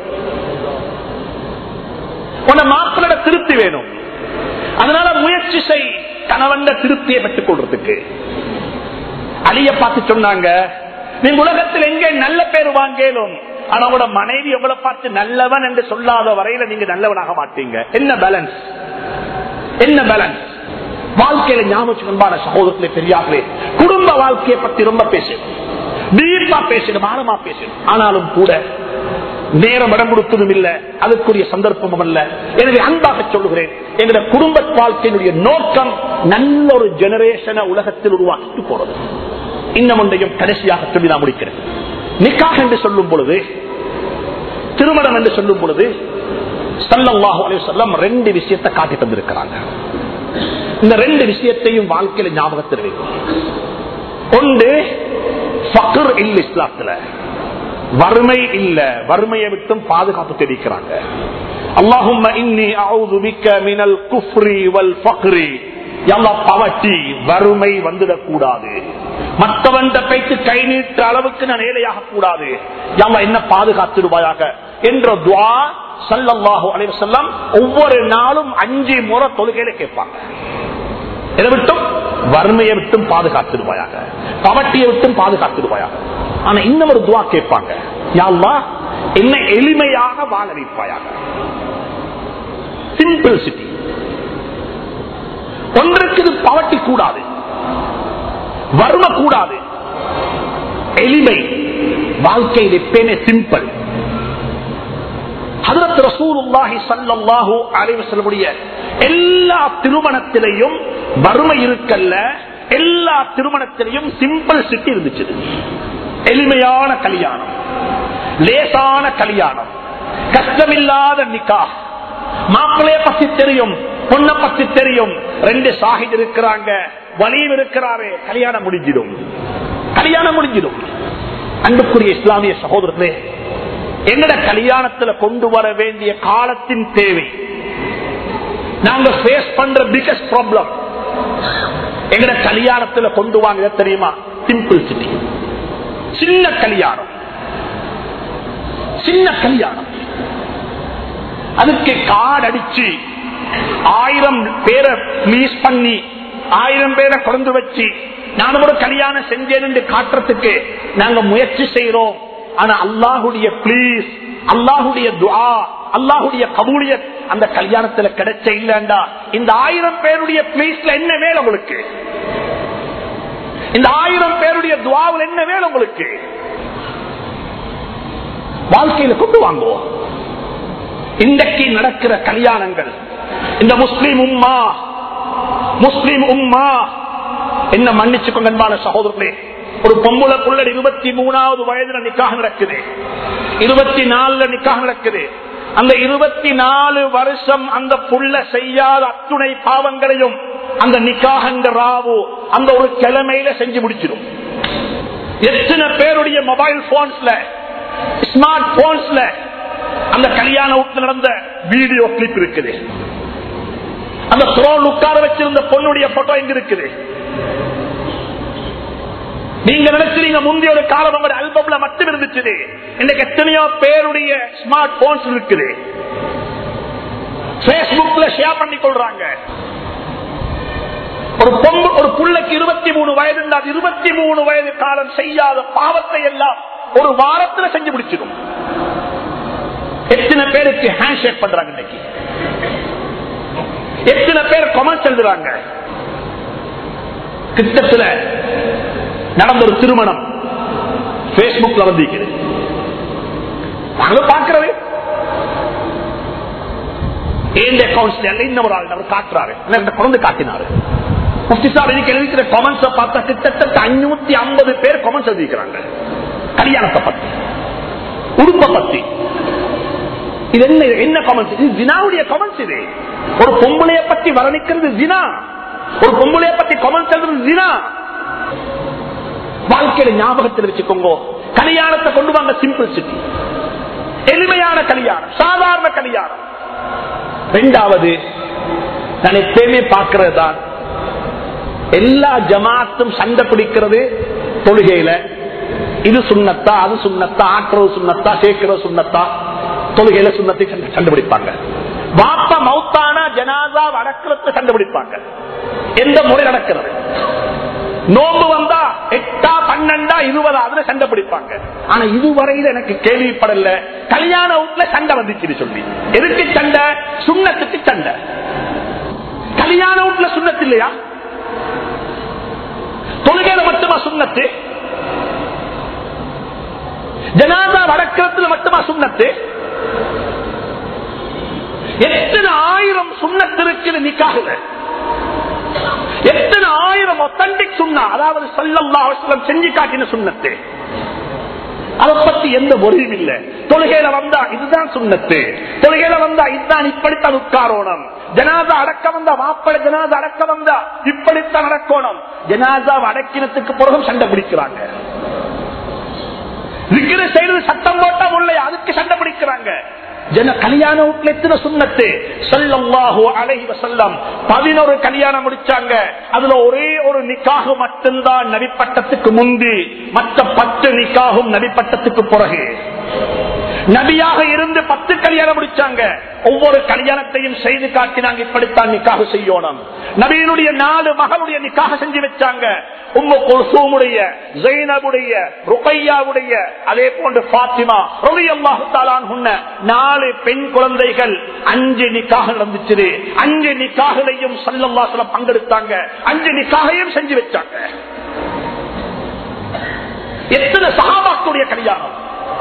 உன்ன மாப்பிளிட திருப்தி வேணும் அதனால முயற்சி செய் கணவன் திருப்தியை பெற்றுக் கொள்றதுக்கு அழிய பார்த்து சொன்னாங்க நீங்க உலகத்தில் எங்கே நல்ல பேர் வாங்கலும் ஆனா உங்களோட மனைவி உங்களை பார்த்து நல்லவன் என்று சொல்லாத வரையில நீங்க நல்லவனாக மாட்டீங்க என்ன பேலன்ஸ் என்ன பேலன்ஸ் வாழ்க்கையில ஞாபகம் சகோதரத்திலே பெரியார்களே குடும்ப வாழ்க்கையை பத்தி ரொம்ப பேசணும் டீப்பா பேசணும் ஆழமா பேசணும் ஆனாலும் கூட நேரம் இடம் கொடுத்ததும் இல்ல அதுக்குரிய சந்தர்ப்பமும் அல்ல எனவே அன்பாக சொல்லுகிறேன் எங்களுடைய குடும்ப வாழ்க்கையினுடைய நோக்கம் நல்ல ஒரு ஜெனரேஷனை உலகத்தில் உருவாக்கிட்டு போறது இன்னும் ஒன்றையும் கடைசியாக சொல்லி நான் முடிக்கிறேன் நிக்காக என்று சொல்லும் பொழுது திருமணம் என்று சொல்லும் பொழுது சல்லாஹு அலி சொல்லம் ரெண்டு விஷயத்தை காட்டி தந்திருக்கிறாங்க இந்த ரெண்டு விஷயத்தையும் வாழ்க்கையில ஞாபகத்தில் வைக்கும் ஒன்று ஃபக்ர் இல்ல இஸ்லாத்துல வறுமை இல்ல வறுமையை விட்டும் பாதுகாப்பு தெரிவிக்கிறாங்க அல்லாஹும்ம இன்னி அவுது பிக்க மினல் குஃப்ரி வல் ஃபக்ரி பவட்டி வறுமை வந்துடக் கூடாது மற்றவன் பேச்சு கை நீட்ட அளவுக்கு நான் ஏழையாக கூடாது யாவா என்ன பாதுகாத்துடுவாயாக என்ற துவா சல்லல்லாஹு அலைஹி வஸல்லம் ஒவ்வொரு நாளும் அஞ்சு முறை தொழுகையில கேட்பாங்க எதை விட்டும் வறுமையை விட்டும் பாதுகாத்துடுவாயாக பவட்டியை விட்டும் பாதுகாத்துடுவாயாக ஆனா இன்னும் ஒரு துவா கேட்பாங்க யாழ்லா என்ன எளிமையாக வாழ வைப்பாயாக சிம்பிளிசிட்டி ஒன்றுக்கு இது பவட்டி கூடாது வறுமை கூடாது எளிமை வாழ்க்கையில் எப்பயுமே சிம்பிள் ஹதரத் ரசூலுல்லாஹி ஸல்லல்லாஹு அலைஹி வஸல்லமுடைய எல்லா திருமணத்திலையும் வறுமை இருக்கல்ல எல்லா திருமணத்திலையும் சிம்பிள் சிட்டி இருந்துச்சு எளிமையான கல்யாணம் லேசான கல்யாணம் கஷ்டமில்லாத நிக்கா மாப்பிளைய பத்தி தெரியும் பொண்ணை பத்தி தெரியும் ரெண்டு சாஹித் இருக்கிறாங்க வலியும் இருக்கிறாரே கல்யாணம் முடிஞ்சிடும் கல்யாணம் முடிஞ்சிடும் அன்புக்குரிய இஸ்லாமிய சகோதரர்களே எங்கட கல்யாணத்துல கொண்டு வர வேண்டிய காலத்தின் தேவை நாங்க ஃபேஸ் பண்ற பிகஸ்ட் ப்ராப்ளம் எங்கட கல்யாணத்துல கொண்டு வாங்க தெரியுமா சிம்பிளிசிட்டி சின்ன கல்யாணம் சின்ன கல்யாணம் அதுக்கு கார்டு அடிச்சு ஆயிரம் பேரை மீஸ் பண்ணி ஆயிரம் பேரை கொண்டு வச்சு நானும் ஒரு கல்யாணம் செஞ்சேன் என்று காட்டுறதுக்கு நாங்க முயற்சி செய்யறோம் ஆனா அல்லாஹுடைய பிளீஸ் அல்லாஹுடைய துவா அல்லாஹுடைய கபூலிய அந்த கல்யாணத்துல கிடைச்ச இல்லண்டா இந்த ஆயிரம் பேருடைய பிளீஸ்ல என்ன வேலை உங்களுக்கு இந்த ஆயிரம் பேருடைய துவாவில் என்ன வேலை உங்களுக்கு வாழ்க்கையில கொண்டு வாங்குவோம் இன்றைக்கு நடக்கிற கல்யாணங்கள் இந்த முஸ்லீம் உம்மா முஸ்லீம் உம்மா என்ன மன்னிச்சுக்கொண்டு அன்பான சகோதரர்களே ஒரு பொம்புல புள்ள இருபத்தி மூணாவது வயதுல நிக்காக நடக்குது இருபத்தி நாலுல நிக்காக நடக்குது அந்த இருபத்தி நாலு வருஷம் அந்த புள்ள செய்யாத அத்துணை பாவங்களையும் அந்த நிக்காக ராவு அந்த ஒரு கிழமையில செஞ்சு முடிச்சிடும் எத்தனை பேருடைய மொபைல் போன்ஸ்ல ஸ்மார்ட் போன்ஸ்ல அந்த கல்யாண வீட்டில் நடந்த வீடியோ கிளிப் இருக்குது அந்த த்ரோன் உட்கார வச்சிருந்த பொண்ணுடைய போட்டோ எங்க இருக்குது நீங்க நினைச்சீங்க முந்தைய ஒரு காலம் உங்களுடைய அல்பம்ல மட்டும் இருந்துச்சு இன்னைக்கு எத்தனையோ பேருடைய ஸ்மார்ட் போன்ஸ் இருக்குது பேஸ்புக்ல ஷேர் பண்ணி கொள்றாங்க ஒரு பொம்பு ஒரு புள்ளைக்கு இருபத்தி மூணு வயது இருந்தால் இருபத்தி மூணு வயது காலம் செய்யாத பாவத்தை எல்லாம் ஒரு வாரத்துல செஞ்சு முடிச்சிடும் எத்தனை பேருக்கு ஹேண்ட் ஷேக் பண்றாங்க இன்னைக்கு எத்தனை பேர் கொமெண்ட்ஸ் எழுதுறாங்க கிட்டத்துல நடந்த ஒரு திருமணம் பேஸ்புக்ல வந்திருக்குது நாங்க பாக்குறது ஏந்த அக்கௌண்ட்ஸ்ல இன்னொரு ஆள் அவர் காட்டுறாரு குழந்தை காட்டினாரு முஃப்தி சார் இதுக்கு எழுதிக்கிற கமெண்ட்ஸ் பார்த்தா கிட்டத்தட்ட அஞ்சூத்தி ஐம்பது பேர் கமெண்ட்ஸ் எழுதிக்கிறாங்க கல்யாணத்தை பத்தி உடுப்ப பத்தி இது என்ன என்ன கமெண்ட்ஸ் இது ஜினாவுடைய கமெண்ட்ஸ் இது ஒரு பொம்பளைய பத்தி வர்ணிக்கிறது ஜினா ஒரு பொம்பளைய பத்தி கமெண்ட்ஸ் எழுதுறது ஜினா வாழ்க்கையில ஞாபகத்தில் வச்சுக்கோங்க கல்யாணத்தை கொண்டு வாங்க சிம்பிள் சிட்டி எளிமையான கல்யாணம் சாதாரண கல்யாணம் ரெண்டாவது நான் எப்பயுமே பார்க்கிறது தான் எல்லா ஜமாத்தும் சண்டை பிடிக்கிறது தொழுகையில இது சுண்ணத்தா அது சுண்ணத்தா ஆற்றுறது சுண்ணத்தா சேர்க்கிறது சுண்ணத்தா தொழுகையில சுண்ணத்தை கண்டுபிடிப்பாங்க வாப்ப மௌத்தானா ஜனாதா அடக்கிறத கண்டுபிடிப்பாங்க எந்த முறை நடக்கிறது நோம்பு வந்தா எட்டா பன்னெண்டா இருபதா அதுல சண்டை பிடிப்பாங்க ஆனா இதுவரையில எனக்கு கேள்விப்படல கல்யாண வீட்டுல சண்டை வந்துச்சு சொல்லி எதுக்கு சண்டை சுண்ணத்துக்கு சண்டை கல்யாண வீட்டுல சுண்ணத்து இல்லையா தொழுகையில மட்டுமா சுண்ணத்து ஜனாதா வடக்கிறதுல மட்டுமா சுண்ணத்து எத்தனை ஆயிரம் சுண்ணத்து இருக்குது நிக்காகல எத்தனை ஆயிரம் ஒத்தண்டிக் சுண்ணா அதாவது சல்லல்லாஹு செஞ்சு காட்டின சுண்ணத்து அதை பத்தி எந்த ஒளியும் இல்ல தொழுகையில வந்தா இதுதான் சுண்ணத்து தொழுகையில வந்தா இதுதான் இப்படித்தான் உட்காரோணம் ஜனாதா அடக்க வந்தா மாப்பிள ஜனாதா அடக்க வந்தா இப்படித்தான் நடக்கணும் ஜனாதா அடக்கினத்துக்கு பிறகும் சண்டை பிடிக்கிறாங்க விக்கிர செய்யறது சட்டம் போட்டா முல்லை அதுக்கு சண்டை பிடிக்கிறாங்க ஜன கல்யாண வீட்டுல எத்தனை சுண்ணத்து சொல்லல்லாஹு அலைஹி வஸல்லம் பதினோரு கல்யாணம் முடிச்சாங்க அதுல ஒரே ஒரு நிக்காக மட்டும்தான் நபிப்பட்டத்துக்கு முந்தி மற்ற பத்து நிக்காகும் நபிப்பட்டத்துக்கு பிறகு நபியாக இருந்து பத்து கல்யாணம் முடிச்சாங்க ஒவ்வொரு கல்யாணத்தையும் செய்து காட்டினாங்க இப்படித்தான் நிக்காக செய்யணும் நபியினுடைய நாலு மகளுடைய நிக்காக செஞ்சு வச்சாங்க உம்மு குல்சூமுடைய ஜெயினபுடைய ருக்கையாவுடைய அதே போன்று பாத்திமா ரவி அல்லாஹு நாலு பெண் குழந்தைகள் அஞ்சு நிக்காக நடந்துச்சு அஞ்சு நிக்காகலையும் சல்லல்லாசலம் பங்கெடுத்தாங்க அஞ்சு நிக்காகையும் செஞ்சு வச்சாங்க எத்தனை சகாபாக்களுடைய கல்யாணம்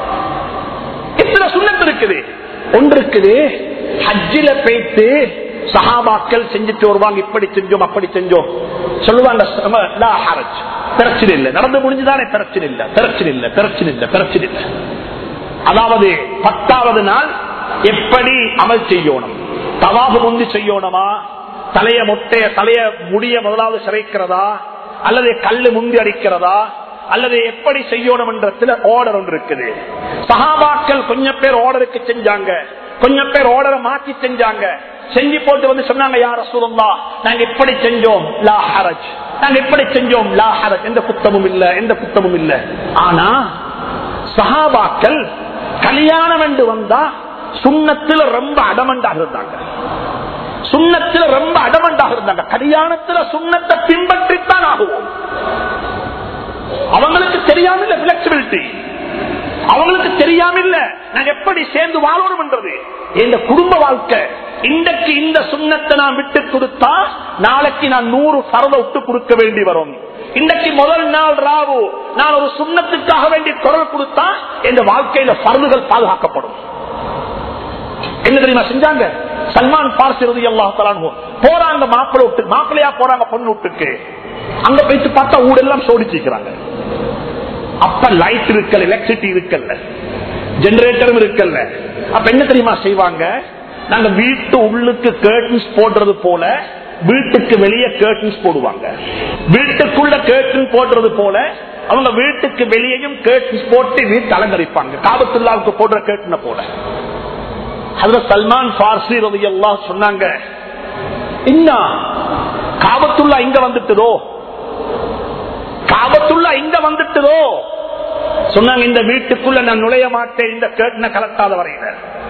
எத்தனை சுண்ணத்து இருக்குது ஒன்று இருக்குது ஹஜ்ஜில போயிட்டு சஹாபாக்கள் செஞ்சுட்டு வருவாங்க இப்படி செஞ்சோம் அப்படி செஞ்சோம் சொல்லுவாங்க பிரச்சனை இல்லை நடந்து முடிஞ்சுதானே பிரச்சனை இல்லை பிரச்சனை இல்லை பிரச்சனை இல்லை பிரச்சனை இல்லை அதாவது பத்தாவது நாள் எப்படி அமல் செய்யணும் தவாபு முந்தி செய்யணுமா தலைய முட்டைய தலைய முடிய முதலாவது சிறைக்கிறதா அல்லது கல்லு முந்தி அடிக்கிறதா அல்லது எப்படி செய்யணும் என்றதுல ஆர்டர் ஒன்று இருக்குது சகாபாக்கள் கொஞ்சம் பேர் ஆர்டருக்கு செஞ்சாங்க கொஞ்சம் பேர் ஆர்டரை மாற்றி செஞ்சாங்க செஞ்சு போட்டு வந்து சொன்னாங்க யார சொல்லா நாங்க இப்படி செஞ்சோம் லா ஹரஜ் நாங்க இப்படி செஞ்சோம் லா ஹரஜ் எந்த குத்தமும் இல்ல எந்த குத்தமும் இல்ல ஆனா சகாபாக்கள் கல்யாணம் என்று வந்தா சுண்ணத்துல ரொம்ப அடமண்டாக இருந்தாங்க சுண்ணத்துல ரொம்ப அடமண்டாக இருந்தாங்க கல்யாணத்துல சுண்ணத்தை பின்பற்றித்தான் ஆகுவோம் அவங்களுக்கு தெரியாம பிளெக்சிபிலிட்டி அவங்களுக்கு தெரியாம இல்ல நாங்க எப்படி சேர்ந்து வாழணும் என்றது இந்த குடும்ப வாழ்க்கை இன்றைக்கு இந்த சுண்ணத்தை நான் விட்டு கொடுத்தா நாளைக்கு நான் நூறு பரவ விட்டு கொடுக்க வேண்டி வரும் இன்றைக்கு முதல் நாள் ராவு நான் ஒரு சுண்ணத்துக்காக வேண்டி குரல் கொடுத்தா இந்த வாழ்க்கையில பருதுகள் பாதுகாக்கப்படும் என்ன தெரியுமா செஞ்சாங்க சல்மான் பார்சிறது எல்லா போறாங்க மாப்பிள்ளை விட்டு மாப்பிள்ளையா போறாங்க பொண்ணு விட்டுக்கு அங்க போயிட்டு பார்த்தா ஊடெல்லாம் சோடிச்சிருக்கிறாங்க அப்ப லைட் இருக்கல எலக்ட்ரிசிட்டி இருக்கல்ல ஜெனரேட்டரும் இருக்கல்ல அப்ப என்ன தெரியுமா செய்வாங்க நாங்க வீட்டு உள்ளுக்கு கேர்டன்ஸ் போடுறது போல வீட்டுக்கு வெளியே கேர்டன்ஸ் போடுவாங்க வீட்டுக்குள்ள கேர்டன் போடுறது போல அவங்க வீட்டுக்கு வெளியேயும் கேர்டன்ஸ் போட்டு வீட்டு அலங்கரிப்பாங்க காபத்துல்லாவுக்கு போடுற கேர்டனை போல அதுல சல்மான் பார்சி எல்லாம் சொன்னாங்க என்ன காபத்துல்லா இங்க வந்துட்டுதோ காபத்துள்ளா இங்க வந்துட்டுதோ சொன்னாங்க இந்த வீட்டுக்குள்ள நான் நுழைய மாட்டேன் இந்த கேட்டனை கலட்டாத வரையில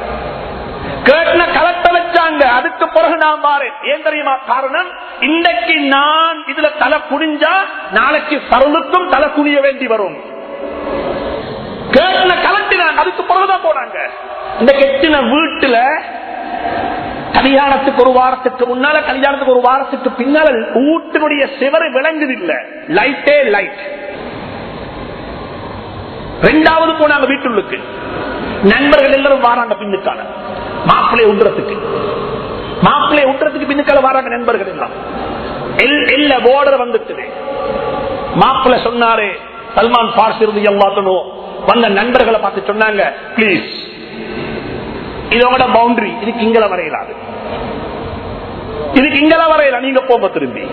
கேட்டனை கலட்ட வச்சாங்க அதுக்கு பிறகு நான் பாறேன் ஏன் தெரியுமா காரணம் இன்றைக்கு நான் இதுல தலை குடிஞ்சா நாளைக்கு பருளுக்கும் தலை குனிய வேண்டி வரும் கேட்டனை கலட்டினாங்க அதுக்கு பிறகுதான் போனாங்க இந்த கெட்டின வீட்டுல கல்யாணத்துக்கு ஒரு வாரத்துக்கு முன்னால கல்யாணத்துக்கு ஒரு வாரத்துக்கு பின்னால வீட்டினுடைய சிவரை விளங்குது இல்ல லைட்டே லைட் ரெண்டாவது போனாங்க வீட்டுள்ளுக்கு நண்பர்கள் எல்லாரும் வாராங்க பின்னுக்கால மாப்பிள்ளை உண்டுறதுக்கு மாப்பிள்ளை உண்டுறதுக்கு பின்னுக்கால வாராங்க நண்பர்கள் எல்லாம் இல்ல போர்டர் வந்துட்டு மாப்பிள்ளை சொன்னாரு சல்மான் பார்ஸ் இருந்து எல்லாத்தனும் வந்த நண்பர்களை பார்த்து சொன்னாங்க பிளீஸ் இதோட பவுண்டரி இதுக்கு இங்கல வரையலாது இதுக்கு இங்கல வரையல நீங்க போக திரும்பி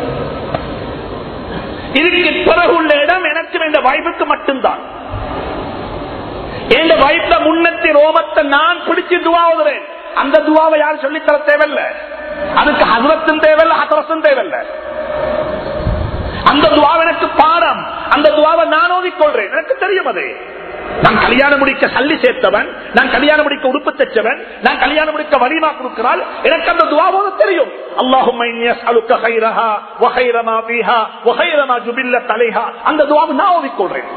இதுக்கு பிறகு உள்ள இடம் எனக்கு இந்த வாய்ப்புக்கு மட்டும்தான் எந்த வயிற்ற முன்னத்தி ரோமத்தை நான் பிடிச்சு துவாவுகிறேன் அந்த துவாவை யாரும் சொல்லித்தர தேவையில்ல அதுக்கு ஹசரத்தும் தேவையில்ல ஹசரத்தும் தேவையில்ல அந்த துவாவை எனக்கு பாடம் அந்த துவாவை நான் ஓதிக்கொள்றேன் எனக்கு தெரியும் அது நான் கல்யாணம் முடிக்க சல்லி சேர்த்தவன் நான் கல்யாணம் முடிக்க உடுப்பு தைச்சவன் நான் கல்யாணம் முடிக்க வலிமா கொடுக்கிறாள் எனக்கு அந்த துவாவோட தெரியும் அல்லாஹும் அந்த துவாவை நான் ஓதிக்கொள்றேன்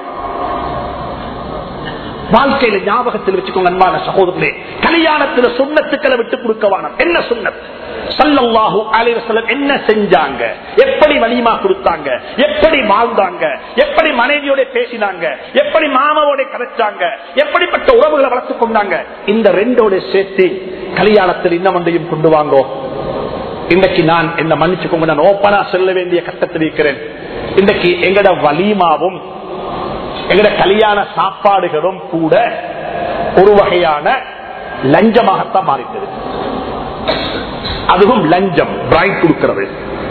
வாழ்க்கையில ஞாபகத்தில் வச்சுக்கோங்க அன்பான சகோதரர்களே கல்யாணத்துல சுண்ணத்துக்களை விட்டு கொடுக்கவான என்ன சுண்ணத் சல்லல்லாஹு அலைவசலம் என்ன செஞ்சாங்க எப்படி வலிமா கொடுத்தாங்க எப்படி வாழ்ந்தாங்க எப்படி மனைவியோட பேசினாங்க எப்படி மாமாவோட கதைச்சாங்க எப்படிப்பட்ட உறவுகளை வளர்த்துக் கொண்டாங்க இந்த ரெண்டோட சேர்த்து கல்யாணத்தில் இன்னும் ஒன்றையும் கொண்டு வாங்கோ இன்றைக்கு நான் என்ன மன்னிச்சுக்கோங்க நான் ஓப்பனா செல்ல வேண்டிய கட்டத்தில் இருக்கிறேன் இன்றைக்கு எங்கட வலிமாவும் எங்கட கல்யாண சாப்பாடுகளும் கூட ஒரு வகையான லஞ்சமாகத்தான் மாறிட்டது அதுவும் லஞ்சம் பிரைட் கொடுக்கிறது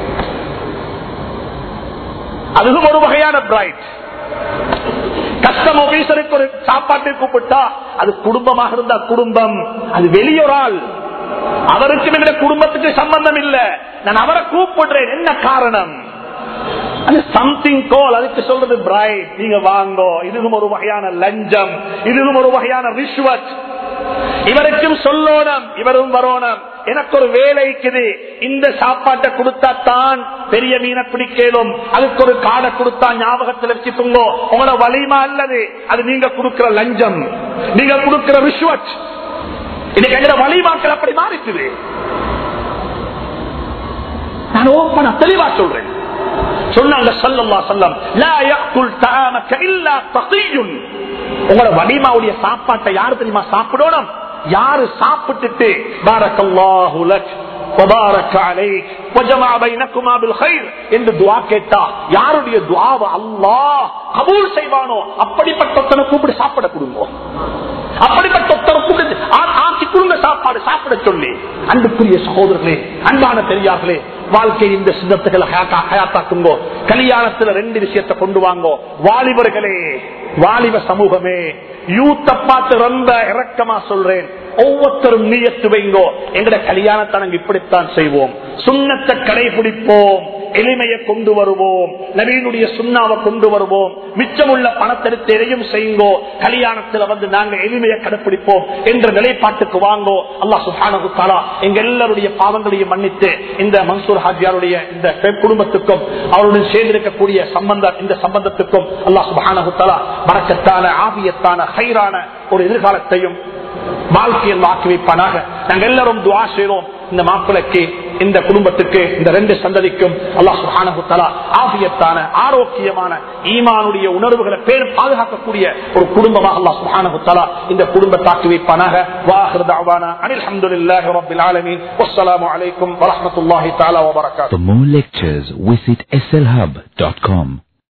அதுவும் ஒரு வகையான பிரைட் கஸ்டம் ஆபீசருக்கு ஒரு சாப்பாட்டை கூப்பிட்டா அது குடும்பமாக இருந்தா குடும்பம் அது வெளியொரால் அவருக்கும் எங்க குடும்பத்துக்கு சம்பந்தம் இல்ல நான் அவரை கூப்பிடுறேன் என்ன காரணம் அது சம்திங் கோல் அதுக்கு சொல்றது பிரைட் நீங்க வாங்கோ இதுவும் ஒரு வகையான லஞ்சம் இதுவும் ஒரு வகையான ரிஷ்வத் இவருக்கும் சொல்லோனம் இவரும் வரோனம் எனக்கு ஒரு வேலை இருக்குது இந்த சாப்பாட்டை கொடுத்தா தான் பெரிய மீனை பிடிக்கலும் அதுக்கு ஒரு காடை கொடுத்தா ஞாபகத்தில் வச்சுக்கோங்க உங்களோட வலிமா அல்லது அது நீங்க கொடுக்கிற லஞ்சம் நீங்க கொடுக்கிற ரிஷ்வத் இன்னைக்கு எங்க வழிமாக்கள் அப்படி மாறிச்சுது நான் ஓப்பனா தெளிவா சொல்றேன் சொன்னாங்க சல்லல்லா சொல்லம் லா யக்குல் தஆமக இல்லா தகியுன் உங்களோட வடிமாவுடைய சாப்பாட்டை யாரு தெரியுமா சாப்பிடணும் யாரு சாப்பிட்டுட்டு பாரக்கல்லாஹு லக் وبارك عليك وجمع بينكما بالخير என்று துஆ கேட்டா யாருடைய துஆவை அல்லாஹ் கபூல் செய்வானோ அப்படிப்பட்ட கூப்பிட்டு சாப்பிட கொடுங்க அப்படிப்பட்ட கூப்பிட்டு ஆக்கி கொடுங்க சாப்பாடு சாப்பிட சொல்லி அன்புக்குரிய சகோதரர்களே அன்பான பெரியார்களே வாழ்க்கை இந்த சின்னத்துகளை ஹயாத்தாக்குங்கோ கல்யாணத்துல ரெண்டு விஷயத்தை கொண்டு வாங்கோ வாலிபர்களே வாலிப சமூகமே யூத்த பார்த்து ரொம்ப இறக்கமா சொல்றேன் ஒவ்வொருத்தரும் நீயத்து வைங்கோ எங்கட கல்யாணத்தை நாங்க இப்படித்தான் செய்வோம் சுண்ணத்தை கடைபிடிப்போம் எளிமையை கொண்டு வருவோம் நவீனுடைய சுண்ணாவை கொண்டு வருவோம் மிச்சமுள்ள பணத்தெடுத்து எதையும் செய்யுங்கோ கல்யாணத்துல வந்து நாங்க எளிமையை கடைபிடிப்போம் என்ற நிலைப்பாட்டுக்கு வாங்கோ அல்லா சுஹானு தாலா எங்க எல்லாருடைய பாவங்களையும் மன்னித்து இந்த மன்சூர் ஹாஜியாருடைய இந்த குடும்பத்துக்கும் அவருடன் சேர்ந்திருக்கக்கூடிய சம்பந்தம் இந்த சம்பந்தத்துக்கும் அல்லா சுஹானு தாலா மறக்கத்தான ஆபியத்தான ஹைரான ஒரு எதிர்காலத்தையும் வாழ்க்கையில் ஆக்கி வைப்பானாக நாங்கள் எல்லாரும் துவா செய்வோம் இந்த மாப்பிளைக்கு இந்த குடும்பத்துக்கு இந்த ரெண்டு சந்ததிக்கும் அல்லாஹ் சுஹானகுத்தலா ஆகியத்தான ஆரோக்கியமான ஈமானுடைய உணர்வுகளை பேர் பாதுகாக்கக்கூடிய ஒரு குடும்பமாக அல்லாஹ் சுஹானகுத்தலா இந்த குடும்பத்தாக்கி வைப்பானாக வாஹிருதாவானா அனில் அஹமதுல்லாஹி ரப்பில் ஆலமீன் வஸ்ஸலாமு அலைக்கும் வரஹ்மத்துல்லாஹி தஆலா வபரகாத்துஹு For more lectures, visit slhub.com.